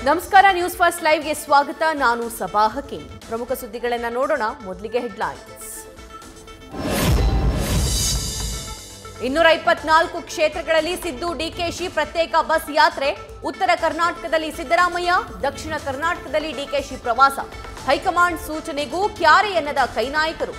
ನಮಸ್ಕಾರ news first ಲೈವ್ಗೆ ಸ್ವಾಗತ ನಾನು ಸಭಾ ಹಕೀಂ ಪ್ರಮುಖ ಸುದ್ದಿಗಳನ್ನ ನೋಡೋಣ ಮೊದಲಿಗೆ ಹೆಡ್ಲೈನ್ಸ್ ಇನ್ನೂರ ಇಪ್ಪತ್ನಾಲ್ಕು ಕ್ಷೇತ್ರಗಳಲ್ಲಿ ಸಿದ್ದು ಡಿಕೆಶಿ ಪ್ರತ್ಯೇಕ ಬಸ್ ಯಾತ್ರೆ ಉತ್ತರ ಕರ್ನಾಟಕದಲ್ಲಿ ಸಿದ್ದರಾಮಯ್ಯ ದಕ್ಷಿಣ ಕರ್ನಾಟಕದಲ್ಲಿ ಡಿಕೆಶಿ ಪ್ರವಾಸ ಹೈಕಮಾಂಡ್ ಸೂಚನೆಗೂ ಕ್ಯಾರೆ ಎನ್ನದ ಕೈನಾಯಕರು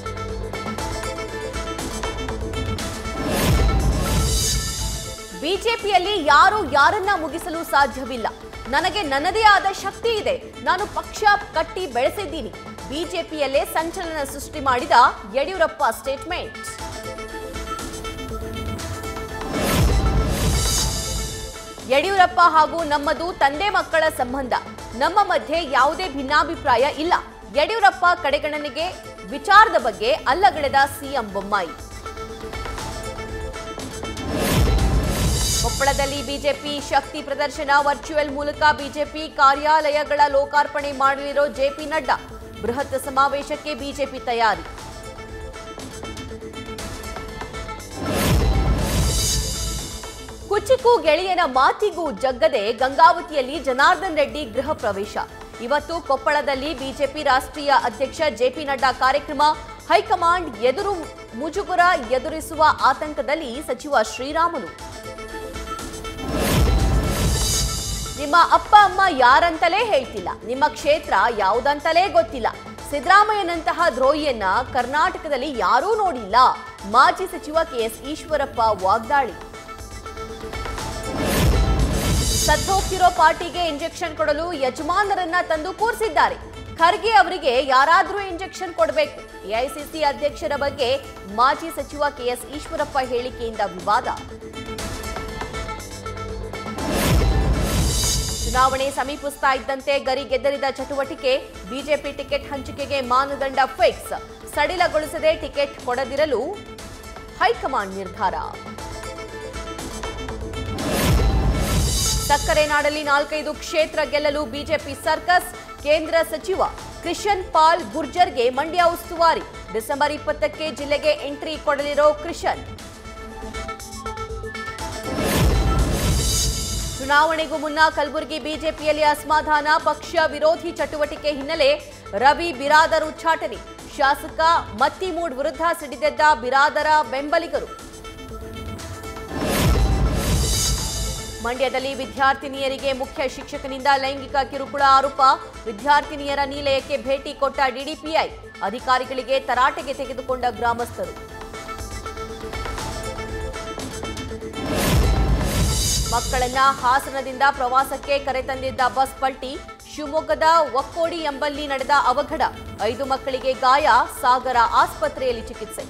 ಬಿಜೆಪಿಯಲ್ಲಿ ಯಾರು ಯಾರನ್ನ ಮುಗಿಸಲು ಸಾಧ್ಯವಿಲ್ಲ ನನಗೆ ನನ್ನದೇ ಆದ ಶಕ್ತಿ ಇದೆ ನಾನು ಪಕ್ಷ ಕಟ್ಟಿ ಬೆಳೆಸಿದ್ದೀನಿ ಬಿಜೆಪಿಯಲ್ಲೇ ಸಂಚಲನ ಸೃಷ್ಟಿ ಮಾಡಿದ ಯಡಿಯೂರಪ್ಪ ಸ್ಟೇಟ್ಮೆಂಟ್ ಯಡಿಯೂರಪ್ಪ ಹಾಗೂ ನಮ್ಮದು ತಂದೆ ಮಕ್ಕಳ ಸಂಬಂಧ ನಮ್ಮ ಮಧ್ಯೆ ಯಾವುದೇ ಭಿನ್ನಾಭಿಪ್ರಾಯ ಇಲ್ಲ ಯಡಿಯೂರಪ್ಪ ಕಡೆಗಣನೆಗೆ ವಿಚಾರದ ಬಗ್ಗೆ ಅಲ್ಲಗಳೆದ ಸಿಎಂ ಬೊಮ್ಮಾಯಿ ಕೊಪ್ಪಳದಲ್ಲಿ ಬಿಜೆಪಿ ಶಕ್ತಿ ಪ್ರದರ್ಶನ ವರ್ಚುವಲ್ ಮೂಲಕ ಬಿಜೆಪಿ ಕಾರ್ಯಾಲಯಗಳ ಲೋಕಾರ್ಪಣೆ ಮಾಡಲಿರೋ ಜೆಪಿ ನಡ್ಡಾ ಬೃಹತ್ ಸಮಾವೇಶಕ್ಕೆ ಬಿಜೆಪಿ ತಯಾರಿ ಕುಚಿಕು ಗೆಳೆಯನ ಮಾತಿಗೂ ಜಗ್ಗದೆ ಗಂಗಾವತಿಯಲ್ಲಿ ಜನಾರ್ದನ್ ರೆಡ್ಡಿ ಗೃಹ ಪ್ರವೇಶ ಇವತ್ತು ಕೊಪ್ಪಳದಲ್ಲಿ ಬಿಜೆಪಿ ರಾಷ್ಟ್ರೀಯ ಅಧ್ಯಕ್ಷ ಜೆಪಿ ನಡ್ಡಾ ಕಾರ್ಯಕ್ರಮ ಹೈಕಮಾಂಡ್ ಎದುರು ಮುಜುಗುರ ಎದುರಿಸುವ ಆತಂಕದಲ್ಲಿ ಸಚಿವ ಶ್ರೀರಾಮುಲು ನಿಮ್ಮ ಅಪ್ಪ ಅಮ್ಮ ಯಾರಂತಲೇ ಹೇಳ್ತಿಲ್ಲ ನಿಮ್ಮ ಕ್ಷೇತ್ರ ಯಾವುದಂತಲೇ ಗೊತ್ತಿಲ್ಲ ಸಿದ್ದರಾಮಯ್ಯನಂತಹ ದ್ರೋಹಿಯನ್ನ ಕರ್ನಾಟಕದಲ್ಲಿ ಯಾರೂ ನೋಡಿಲ್ಲ ಮಾಜಿ ಸಚಿವ ಕೆಎಸ್ ಈಶ್ವರಪ್ಪ ವಾಗ್ದಾಳಿ ಸತ್ತೋಗ್ತಿರೋ ಪಾರ್ಟಿಗೆ ಇಂಜೆಕ್ಷನ್ ಕೊಡಲು ಯಜಮಾನರನ್ನ ತಂದು ಕೂರಿಸಿದ್ದಾರೆ ಖರ್ಗೆ ಅವರಿಗೆ ಯಾರಾದ್ರೂ ಇಂಜೆಕ್ಷನ್ ಕೊಡಬೇಕು ಎಐಸಿಸಿ ಅಧ್ಯಕ್ಷರ ಬಗ್ಗೆ ಮಾಜಿ ಸಚಿವ ಕೆಎಸ್ ಈಶ್ವರಪ್ಪ ಹೇಳಿಕೆಯಿಂದ ವಿವಾದ ಚುನಾವಣೆ ಸಮೀಪಿಸ್ತಾ ಇದ್ದಂತೆ ಗರಿಗೆದರಿದ ಚಟುವಟಿಕೆ ಬಿಜೆಪಿ ಟಿಕೆಟ್ ಹಂಚಿಕೆಗೆ ಮಾನದಂಡ ಫಿಕ್ಸ್ ಸಡಿಲಗೊಳಿಸದೆ ಟಿಕೆಟ್ ಕೊಡದಿರಲು ಹೈಕಮಾಂಡ್ ನಿರ್ಧಾರ ಸಕ್ಕರೆ ನಾಡಲ್ಲಿ ನಾಲ್ಕೈದು ಕ್ಷೇತ್ರ ಗೆಲ್ಲಲು ಬಿಜೆಪಿ ಸರ್ಕಸ್ ಕೇಂದ್ರ ಸಚಿವ ಕ್ರಿಶನ್ ಪಾಲ್ ಗುರ್ಜರ್ಗೆ ಮಂಡ್ಯ ಉಸ್ತುವಾರಿ ಡಿಸೆಂಬರ್ ಇಪ್ಪತ್ತಕ್ಕೆ ಜಿಲ್ಲೆಗೆ ಎಂಟ್ರಿ ಕೊಡಲಿರೋ ಕ್ರಿಶನ್ ಚುನಾವಣೆಗೂ ಮುನ್ನ ಕಲಬುರಗಿ ಬಿಜೆಪಿಯಲ್ಲಿ ಅಸಮಾಧಾನ ಪಕ್ಷ ವಿರೋಧಿ ಚಟುವಟಿಕೆ ಹಿನ್ನೆಲೆ ರವಿ ಬಿರಾದರ್ ಉಚ್ಚಾಟನೆ ಶಾಸಕ ಮತ್ತಿಮೂಡ್ ವಿರುದ್ಧ ಸಿಡಿದೆದ್ದ ಬಿರಾದರ ಬೆಂಬಲಿಗರು ಮಂಡ್ಯದಲ್ಲಿ ವಿದ್ಯಾರ್ಥಿನಿಯರಿಗೆ ಮುಖ್ಯ ಶಿಕ್ಷಕನಿಂದ ಲೈಂಗಿಕ ಕಿರುಕುಳ ಆರೋಪ ವಿದ್ಯಾರ್ಥಿನಿಯರ ನಿಲಯಕ್ಕೆ ಭೇಟಿ ಕೊಟ್ಟ ಡಿಡಿಪಿಐ ಅಧಿಕಾರಿಗಳಿಗೆ ತರಾಟೆಗೆ ತೆಗೆದುಕೊಂಡ ಗ್ರಾಮಸ್ಥರು ಮಕ್ಕಳನ್ನ ಹಾಸನದಿಂದ ಪ್ರವಾಸಕ್ಕೆ ಕರೆತಂದಿದ್ದ ಬಸ್ ಪಲ್ಟಿ ಶಿವಮೊಗ್ಗದ ಒಕ್ಕೋಡಿ ಎಂಬಲ್ಲಿ ನಡೆದ ಅವಘಡ ಐದು ಮಕ್ಕಳಿಗೆ ಗಾಯ ಸಾಗರ ಆಸ್ಪತ್ರೆಯಲ್ಲಿ ಚಿಕಿತ್ಸೆ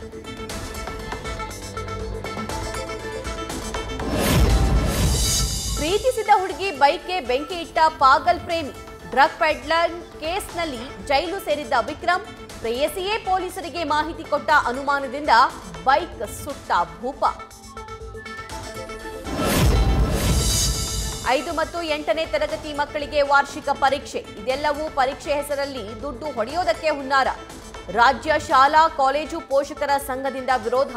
ಪ್ರೀತಿಸಿದ ಹುಡುಗಿ ಬೈಕ್ಗೆ ಬೆಂಕಿ ಇಟ್ಟ ಪಾಗಲ್ ಪ್ರೇಮಿ ಡ್ರಗ್ ಪೆಡ್ಲರ್ ಕೇಸ್ನಲ್ಲಿ ಜೈಲು ಸೇರಿದ್ದ ವಿಕ್ರಮ್ ಪ್ರೇಯಸಿಯೇ ಪೊಲೀಸರಿಗೆ ಮಾಹಿತಿ ಕೊಟ್ಟ ಅನುಮಾನದಿಂದ ಬೈಕ್ ಸುಟ್ಟ ಭೂಪ ಐದು ಮತ್ತು ಎಂಟನೇ ತರಗತಿ ಮಕ್ಕಳಿಗೆ ವಾರ್ಷಿಕ ಪರೀಕ್ಷೆ ಇದೆಲ್ಲವೂ ಪರೀಕ್ಷೆ ಹೆಸರಲ್ಲಿ ದುಡ್ಡು ಹೊಡೆಯೋದಕ್ಕೆ ಹುನ್ನಾರ ರಾಜ್ಯ ಶಾಲಾ ಕಾಲೇಜು ಪೋಷಕರ ಸಂಘದಿಂದ ವಿರೋಧ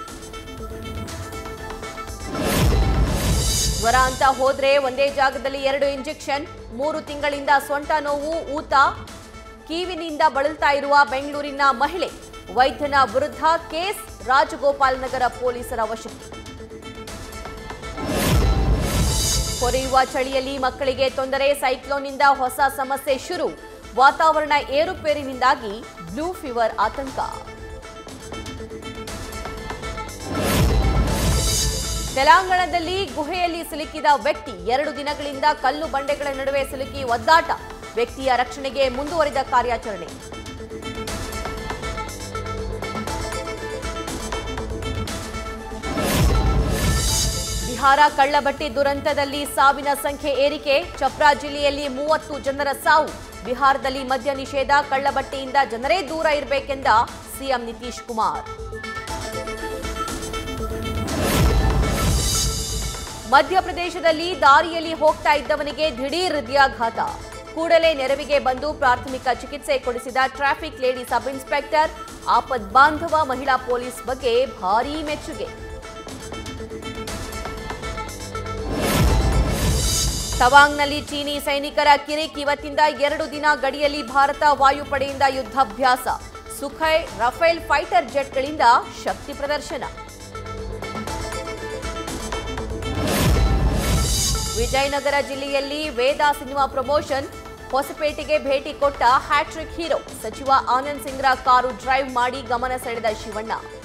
ಜ್ವರ ಅಂತ ಹೋದ್ರೆ ಒಂದೇ ಜಾಗದಲ್ಲಿ ಎರಡು ಇಂಜೆಕ್ಷನ್ ಮೂರು ತಿಂಗಳಿಂದ ಸೊಂಟ ನೋವು ಊತ ಕೀವಿನಿಂದ ಬಳಲ್ತಾ ಇರುವ ಬೆಂಗಳೂರಿನ ಮಹಿಳೆ ವೈದ್ಯನ ವಿರುದ್ಧ ಕೇಸ್ ರಾಜಗೋಪಾಲ್ ನಗರ ಪೊಲೀಸರ ವಶಕ್ಕೆ ಕೊರೆಯುವ ಚಳಿಯಲ್ಲಿ ಮಕ್ಕಳಿಗೆ ತೊಂದರೆ ಸೈಕ್ಲೋನ್ನಿಂದ ಹೊಸ ಸಮಸ್ಯೆ ಶುರು ವಾತಾವರಣ ಏರುಪೇರಿನಿಂದಾಗಿ ಬ್ಲೂ ಫೀವರ್ ಆತಂಕ ತೆಲಂಗಾಣದಲ್ಲಿ ಗುಹೆಯಲ್ಲಿ ಸಿಲುಕಿದ ವ್ಯಕ್ತಿ ಎರಡು ದಿನಗಳಿಂದ ಕಲ್ಲು ಬಂಡೆಗಳ ನಡುವೆ ಸಿಲುಕಿ ಒದ್ದಾಟ ವ್ಯಕ್ತಿಯ ರಕ್ಷಣೆಗೆ ಮುಂದುವರಿದ ಕಾರ್ಯಾಚರಣೆ ಬಿಹಾರ ಕಳ್ಳಬಟ್ಟಿ ದುರಂತದಲ್ಲಿ ಸಾವಿನ ಸಂಖ್ಯೆ ಏರಿಕೆ ಚಪ್ರಾ ಜಿಲ್ಲೆಯಲ್ಲಿ ಮೂವತ್ತು ಜನರ ಸಾವು ಬಿಹಾರದಲ್ಲಿ ಮದ್ಯ ನಿಷೇಧ ಕಳ್ಳಬಟ್ಟಿಯಿಂದ ಜನರೇ ದೂರ ಇರಬೇಕೆಂದ ಸಿಎಂ ನಿತೀಶ್ ಕುಮಾರ್ ಮಧ್ಯಪ್ರದೇಶದಲ್ಲಿ ದಾರಿಯಲ್ಲಿ ಹೋಗ್ತಾ ಇದ್ದವನಿಗೆ ದಿಢೀರ್ ಹೃದಯಾಘಾತ ಕೂಡಲೇ ನೆರವಿಗೆ ಬಂದು ಪ್ರಾಥಮಿಕ ಚಿಕಿತ್ಸೆ ಕೊಡಿಸಿದ ಟ್ರಾಫಿಕ್ ಲೇಡಿ ಸಬ್ ಇನ್ಸ್ಪೆಕ್ಟರ್ ಆಪದ್ ಬಾಂಧವ ಮಹಿಳಾ ಪೊಲೀಸ್ ಬಗ್ಗೆ ಭಾರೀ ಮೆಚ್ಚುಗೆ ತವಾಂಗ್ನಲ್ಲಿ ಚೀನಿ ಸೈನಿಕರ ಕಿರಿಕ್ ಇವತ್ತಿಂದ ಎರಡು ದಿನ ಗಡಿಯಲ್ಲಿ ಭಾರತ ವಾಯುಪಡೆಯಿಂದ ಯುದ್ಧಾಭ್ಯಾಸ ಸುಖೈ ರಫೇಲ್ ಫೈಟರ್ ಜೆಟ್ಗಳಿಂದ ಶಕ್ತಿ ಪ್ರದರ್ಶನ ವಿಜಯನಗರ ಜಿಲ್ಲೆಯಲ್ಲಿ ವೇದ ಸಿನಿಮಾ ಪ್ರಮೋಷನ್ ಹೊಸಪೇಟೆಗೆ ಭೇಟಿ ಕೊಟ್ಟ ಹ್ಯಾಟ್ರಿಕ್ ಹೀರೋ ಸಚಿವ ಆನಂದ್ ಸಿಂಗ್ರ ಕಾರು ಡ್ರೈವ್ ಮಾಡಿ ಗಮನ ಸೆಳೆದ ಶಿವಣ್ಣ